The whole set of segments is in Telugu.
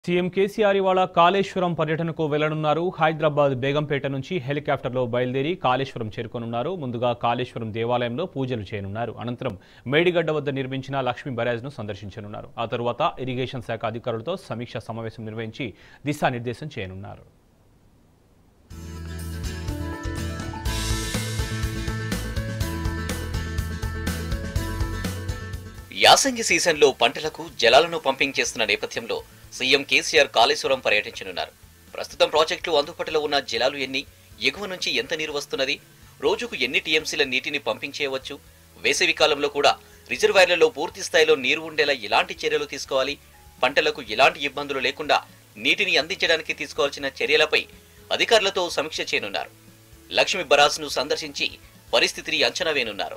సీఎం కేసీఆర్ ఇవాళ కాళేశ్వరం పర్యటనకు వెళ్లనున్నారు హైదరాబాద్ బేగంపేట నుంచి హెలికాప్టర్లో బయలుదేరి కాళేశ్వరం చేరుకోనున్నారు ముందుగా కాళేశ్వరం దేవాలయంలో పూజలు చేయనున్నారు అనంతరం మేడిగడ్డ వద్ద నిర్మించిన లక్ష్మీ బరాజ్ను సందర్శించనున్నారు ఆ తరువాత ఇరిగేషన్ శాఖ అధికారులతో సమీక్షా సమావేశం నిర్వహించి దిశానిర్దేశం చేయనున్నారు యాసంగి సీజన్లో పంటలకు జలాలను పంపింగ్ చేస్తున్న నేపథ్యంలో సీఎం కేసీఆర్ కాళేశ్వరం పర్యటించనున్నారు ప్రస్తుతం ప్రాజెక్టులు అందుబాటులో ఉన్న జలాలు ఎన్ని ఎగువ నుంచి ఎంత నీరు వస్తున్నది రోజుకు ఎన్ని టీఎంసీల నీటిని పంపింగ్ చేయవచ్చు వేసవి కాలంలో కూడా రిజర్వాయర్లలో పూర్తి స్థాయిలో నీరు ఉండేలా ఎలాంటి చర్యలు తీసుకోవాలి పంటలకు ఎలాంటి ఇబ్బందులు లేకుండా నీటిని అందించడానికి తీసుకోవాల్సిన చర్యలపై అధికారులతో సమీక్ష చేయనున్నారు లక్ష్మీ బరాజ్ను సందర్శించి పరిస్థితిని అంచనా వేనున్నారు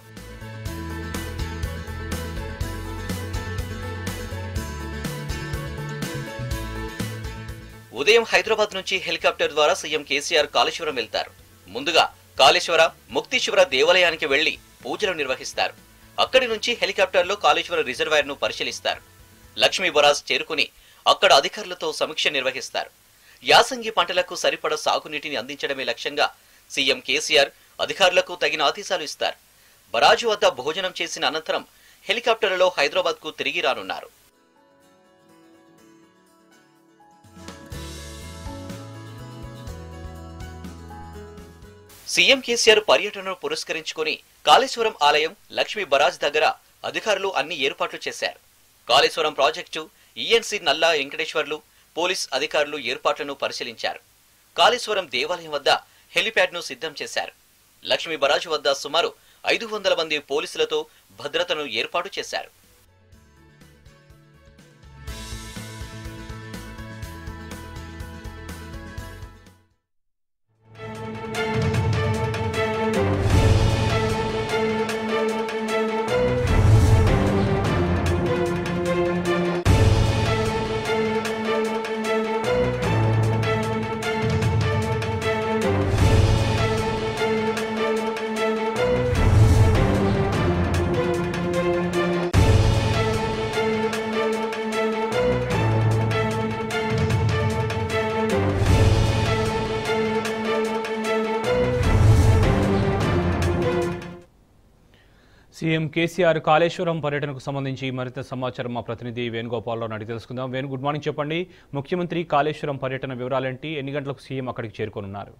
ఉదయం హైదరాబాద్ నుంచి హెలికాప్టర్ ద్వారా సీఎం కేసీఆర్ కాళేశ్వరం వెళ్తారు ముందుగా కాళేశ్వర ముక్తీశ్వర దేవాలయానికి వెళ్లి పూజలు నిర్వహిస్తారు అక్కడి నుంచి హెలికాప్టర్లో కాళేశ్వర రిజర్వాయర్ ను పరిశీలిస్తారు లక్ష్మీ బరాజ్ చేరుకుని అక్కడ అధికారులతో సమీక్ష నిర్వహిస్తారు యాసంగి పంటలకు సరిపడ సాగునీటిని అందించడమే లక్ష్యంగా సీఎం కేసీఆర్ అధికారులకు తగిన ఆదేశాలు ఇస్తారు బరాజు వద్ద భోజనం చేసిన అనంతరం హెలికాప్టర్లలో హైదరాబాద్ కు తిరిగి రానున్నారు సీఎం కేసీఆర్ పర్యటనను పురస్కరించుకొని కాళేశ్వరం ఆలయం లక్ష్మీ బరాజ్ దగ్గర అధికారులు అన్ని ఏర్పాట్లు చేశారు కాళేశ్వరం ప్రాజెక్టు ఈఎన్సీ నల్లా వెంకటేశ్వర్లు పోలీస్ అధికారులు ఏర్పాట్లను పరిశీలించారు కాళేశ్వరం దేవాలయం వద్ద హెలిప్యాడ్ను సిద్ధం చేశారు లక్ష్మీ బరాజ్ వద్ద సుమారు ఐదు వందల మంది పోలీసులతో భద్రతను ఏర్పాటు చేశారు సీఎం కేసీఆర్ కాళేశ్వరం పర్యటనకు సంబంధించి మరింత సమాచారం మా ప్రతినిధి వేణుగోపాలరావు అడిగి తెలుసుకుందాం వేణు గుడ్ మార్నింగ్ చెప్పండి ముఖ్యమంత్రి కాళేశ్వరం పర్యటన వివరాలేంటి ఎన్ని గంటలకు సీఎం అక్కడికి చేరుకోనున్నారు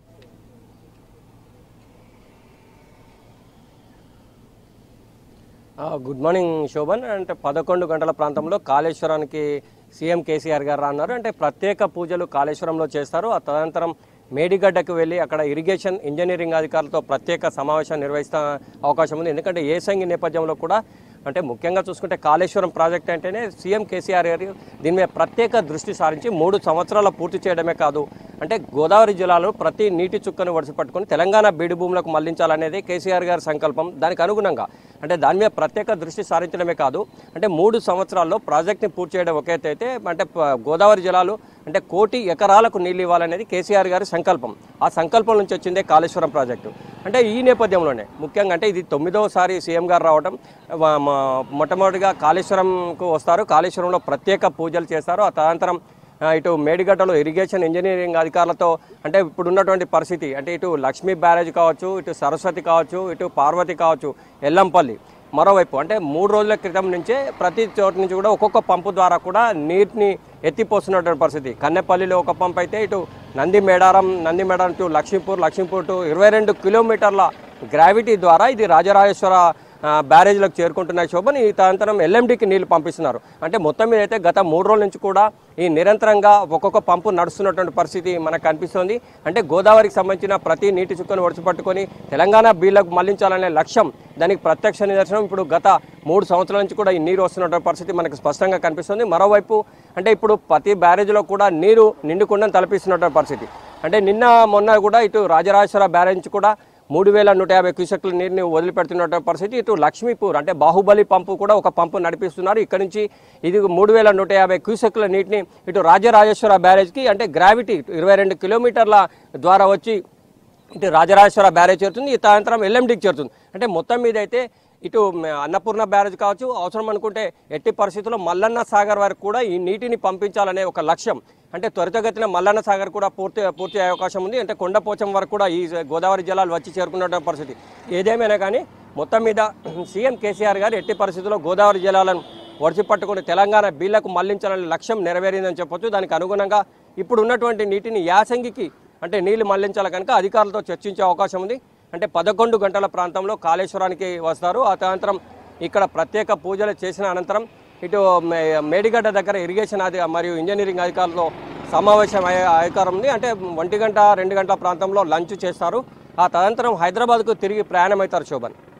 ఆ, గుడ్ మార్నింగ్ శోభన్ అంటే పదకొండు గంటల ప్రాంతంలో కాళేశ్వరానికి సీఎం కేసీఆర్ గారు అన్నారు అంటే ప్రత్యేక పూజలు కాళేశ్వరంలో చేస్తారు ఆ తదనంతరం మేడిగడ్డకు వెళ్ళి అక్కడ ఇరిగేషన్ ఇంజనీరింగ్ అధికారులతో ప్రత్యేక సమావేశం నిర్వహిస్తా అవకాశం ఉంది ఎందుకంటే ఏసంగి నేపథ్యంలో కూడా అంటే ముఖ్యంగా చూసుకుంటే కాళేశ్వరం ప్రాజెక్ట్ అంటేనే సీఎం కేసీఆర్ గారు దీని మీద ప్రత్యేక దృష్టి సారించి మూడు సంవత్సరాల పూర్తి చేయడమే కాదు అంటే గోదావరి జిల్లాలో ప్రతి నీటి చుక్కను వడిసిపట్టుకొని తెలంగాణ బీడు భూములకు మళ్లించాలనేది కేసీఆర్ గారి సంకల్పం దానికి అనుగుణంగా అంటే దాని మీద ప్రత్యేక దృష్టి సారించడమే కాదు అంటే మూడు సంవత్సరాల్లో ప్రాజెక్ట్ని పూర్తి చేయడం ఒక ఎత్తు అయితే అంటే ప- గోదావరి జిల్లాలో అంటే కోటి ఎకరాలకు నీళ్ళు ఇవ్వాలనేది కేసీఆర్ గారి సంకల్పం ఆ సంకల్పం నుంచి వచ్చిందే కాళేశ్వరం ప్రాజెక్టు అంటే ఈ నేపథ్యంలోనే ముఖ్యంగా అంటే ఇది తొమ్మిదవసారి సీఎం గారు రావడం మ- మ- మొట్టమొదటిగా కాళేశ్వరంకు వస్తారు కాళేశ్వరంలో ప్రత్యేక పూజలు చేస్తారు ఆ తదనంతరం ఆ, ఇటు మేడిగడ్డలో ఇరిగేషన్ ఇంజనీరింగ్ అధికారులతో అంటే ఇప్పుడు ఉన్నటువంటి పరిస్థితి అంటే ఇటు లక్ష్మీ బ్యారేజ్ కావచ్చు ఇటు సరస్వతి కావచ్చు ఇటు పార్వతి కావచ్చు ఎల్లంపల్లి మరోవైపు అంటే మూడు రోజుల క్రితం నుంచే ప్రతి చోటు నుంచి కూడా ఒక్కొక్క పంపు ద్వారా కూడా నీటిని ఎత్తిపోస్తున్నటువంటి పరిస్థితి కన్నెపల్లిలో ఒక పంప్ అయితే ఇటు నంది మేడారం నంది మేడారం టు లక్ష్మీపూర్ లక్ష్మీపూర్ టు ఇరవై రెండు కిలోమీటర్ల గ్రావిటీ ద్వారా ఇది రాజరాజేశ్వర ఆ, బ్యారేజ్లకు చేరుకుంటున్నాయి శోభన్ ఈ తదనంతరం ఎల్ఎండికి నీళ్లు పంపిస్తున్నారు అంటే మొత్తం మీద అయితే గత మూడు రోజుల నుంచి కూడా ఈ నిరంతరంగా ఒక్కొక్క పంపు నడుస్తున్నటువంటి పరిస్థితి మనకు కనిపిస్తోంది అంటే గోదావరికి సంబంధించిన ప్రతి నీటి చుక్కను ఒడిచిపట్టుకొని తెలంగాణ బీళ్లకు మళ్లించాలనే లక్ష్యం దానికి ప్రత్యక్ష నిదర్శనం ఇప్పుడు గత మూడు సంవత్సరాల నుంచి కూడా ఈ నీరు వస్తున్నటువంటి పరిస్థితి మనకు స్పష్టంగా కనిపిస్తుంది మరోవైపు అంటే ఇప్పుడు ప్రతి బ్యారేజ్లో కూడా నీరు నిండుకుండని తలపిస్తున్నటువంటి పరిస్థితి అంటే నిన్న మొన్న కూడా ఇటు రాజరాజేశ్వర బ్యారేజ్ నుంచి కూడా మూడు వేల నూట యాభై క్యూసెక్ల నీరుని వదిలిపెడుతున్నటువంటి పరిస్థితి ఇటు లక్ష్మీపూర్ అంటే బాహుబలి పంపు కూడా ఒక పంపు నడిపిస్తున్నారు ఇక్కడ నుంచి ఇది మూడు వేల నూట యాభై క్యూసెక్ల నీటిని ఇటు రాజరాజేశ్వర బ్యారేజ్కి అంటే గ్రావిటీ ఇరవై రెండు కిలోమీటర్ల ద్వారా వచ్చి ఇటు రాజరాజేశ్వర బ్యారేజ్ చేరుతుంది ఈ సాయంత్రం ఎల్ఎండికి చేరుతుంది అంటే మొత్తం మీద అయితే ఇటు మ- అన్నపూర్ణ బ్యారేజ్ కావచ్చు అవసరం అనుకుంటే ఎట్టి పరిస్థితుల్లో మల్లన్న సాగర్ వరకు కూడా ఈ నీటిని పంపించాలనే ఒక లక్ష్యం అంటే త్వరితగతిన మల్లన్న సాగర్ కూడా పూర్తి పూర్తి అయ్యే అవకాశం ఉంది అంటే కొండపోచం వరకు కూడా ఈ గోదావరి జలాలు వచ్చి చేరుకున్న పరిస్థితి ఏదేమైనా కానీ మొత్తం మీద సీఎం కేసీఆర్ గారు ఎట్టి పరిస్థితుల్లో గోదావరి జలాలను ఒడిచి పట్టుకుని తెలంగాణ బీళ్లకు మళ్లించాలనే లక్ష్యం నెరవేరిందని చెప్పొచ్చు దానికి అనుగుణంగా ఇప్పుడు ఉన్నటువంటి నీటిని యాసంగికి అంటే నీళ్లు మళ్లించాలి కనుక అధికారులతో చర్చించే అవకాశం ఉంది అంటే పదకొండు గంటల ప్రాంతంలో కాళేశ్వరానికి వస్తారు ఆ తదనంతరం ఇక్కడ ప్రత్యేక పూజలు చేసిన అనంతరం ఇటు మే- మేడిగడ్డ దగ్గర ఇరిగేషన్ అధి మరియు ఇంజనీరింగ్ అధికారులతో సమావేశం అయ్యే అధికారం ఉంది అంటే ఒంటి గంట రెండు గంటల ప్రాంతంలో లంచ్ చేస్తారు ఆ తదనంతరం హైదరాబాద్కు తిరిగి ప్రయాణమవుతారు శోభన్